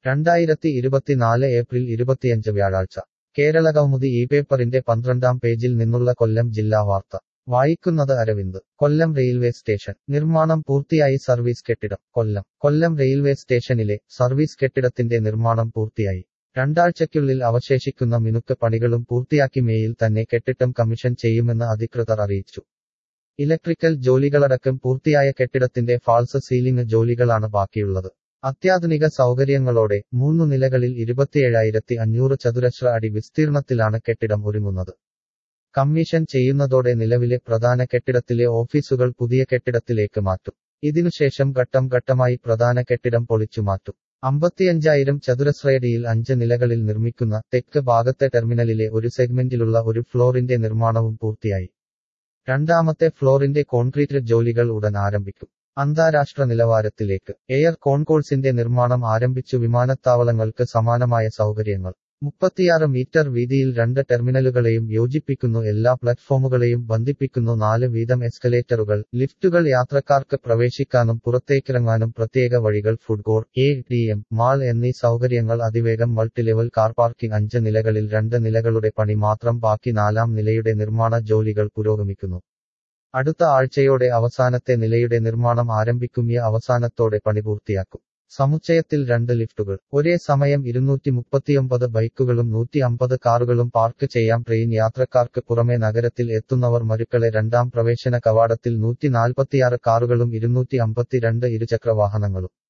രണ്ടായിരത്തി ഇരുപത്തിനാല് ഏപ്രിൽ ഇരുപത്തിയഞ്ച് വ്യാഴാഴ്ച കേരള കൗമുദി ഈ പേപ്പറിന്റെ പന്ത്രണ്ടാം പേജിൽ നിന്നുള്ള കൊല്ലം ജില്ലാ വാർത്ത വായിക്കുന്നത് അരവിന്ദ് കൊല്ലം റെയിൽവേ സ്റ്റേഷൻ നിർമ്മാണം പൂർത്തിയായി സർവീസ് കെട്ടിടം കൊല്ലം കൊല്ലം റെയിൽവേ സ്റ്റേഷനിലെ സർവീസ് കെട്ടിടത്തിന്റെ നിർമ്മാണം പൂർത്തിയായി രണ്ടാഴ്ചയ്ക്കുള്ളിൽ അവശേഷിക്കുന്ന മിനുക്ക് പണികളും പൂർത്തിയാക്കി മേയിൽ തന്നെ കെട്ടിടം കമ്മീഷൻ ചെയ്യുമെന്ന് അധികൃതർ അറിയിച്ചു ഇലക്ട്രിക്കൽ ജോലികളടക്കം പൂർത്തിയായ കെട്ടിടത്തിന്റെ ഫാൾസ് സീലിംഗ് ജോലികളാണ് ബാക്കിയുള്ളത് അത്യാധുനിക സൗകര്യങ്ങളോടെ മൂന്നു നിലകളിൽ ഇരുപത്തിയേഴായിരത്തി അഞ്ഞൂറ് ചതുരശ്ര അടി വിസ്തീർണത്തിലാണ് കെട്ടിടം ഒരുങ്ങുന്നത് കമ്മീഷൻ ചെയ്യുന്നതോടെ നിലവിലെ പ്രധാന കെട്ടിടത്തിലെ ഓഫീസുകൾ പുതിയ കെട്ടിടത്തിലേക്ക് മാറ്റും ഇതിനുശേഷം ഘട്ടം ഘട്ടമായി പ്രധാന കെട്ടിടം പൊളിച്ചു മാറ്റും അമ്പത്തിയഞ്ചായിരം ചതുരശ്രയടിയിൽ അഞ്ച് നിലകളിൽ നിർമ്മിക്കുന്ന തെക്ക് ഭാഗത്തെ ടെർമിനലിലെ ഒരു സെഗ്മെന്റിലുള്ള ഒരു ഫ്ലോറിന്റെ നിർമ്മാണവും പൂർത്തിയായി രണ്ടാമത്തെ ഫ്ലോറിന്റെ കോൺക്രീറ്റ് ജോലികൾ ഉടൻ ആരംഭിക്കും അന്താരാഷ്ട്ര നിലവാരത്തിലേക്ക് എയർ കോൺകോഴ്സിന്റെ നിർമ്മാണം ആരംഭിച്ചു വിമാനത്താവളങ്ങൾക്ക് സമാനമായ സൗകര്യങ്ങൾ മുപ്പത്തിയാറ് മീറ്റർ വീതിയിൽ രണ്ട് ടെർമിനലുകളെയും യോജിപ്പിക്കുന്നു എല്ലാ പ്ലാറ്റ്ഫോമുകളെയും ബന്ധിപ്പിക്കുന്നു നാല് വീതം എസ്കലേറ്ററുകൾ ലിഫ്റ്റുകൾ യാത്രക്കാർക്ക് പ്രവേശിക്കാനും പുറത്തേക്കിറങ്ങാനും പ്രത്യേക വഴികൾ food court A T M mall എന്നീ സൗകര്യങ്ങൾ അതിവേഗം മൾട്ടിലെവൽ കാർ പാർക്കിംഗ് അഞ്ച് നിലകളിൽ രണ്ട് നിലകളുടെ പണി മാത്രം ബാക്കി നാലാം നിലയുടെ നിർമ്മാണ ജോലികൾ പുരോഗമിക്കുന്നു അടുത്ത ആഴ്ചയോടെ അവസാനത്തെ നിലയുടെ നിർമ്മാണം ആരംഭിക്കും ഈ അവസാനത്തോടെ പണി പൂർത്തിയാക്കും സമുച്ചയത്തിൽ രണ്ട് ലിഫ്റ്റുകൾ ഒരേ സമയം ഇരുന്നൂറ്റി മുപ്പത്തിയൊമ്പത് ബൈക്കുകളും നൂറ്റി അമ്പത് കാറുകളും പാർക്ക് ചെയ്യാം ട്രെയിൻ യാത്രക്കാർക്ക് പുറമെ നഗരത്തിൽ എത്തുന്നവർ മരുക്കളെ രണ്ടാം പ്രവേശന കവാടത്തിൽ നൂറ്റി നാൽപ്പത്തിയാറ് കാറുകളും ഇരുന്നൂറ്റി അമ്പത്തിരണ്ട് ഇരുചക്ര വാഹനങ്ങളും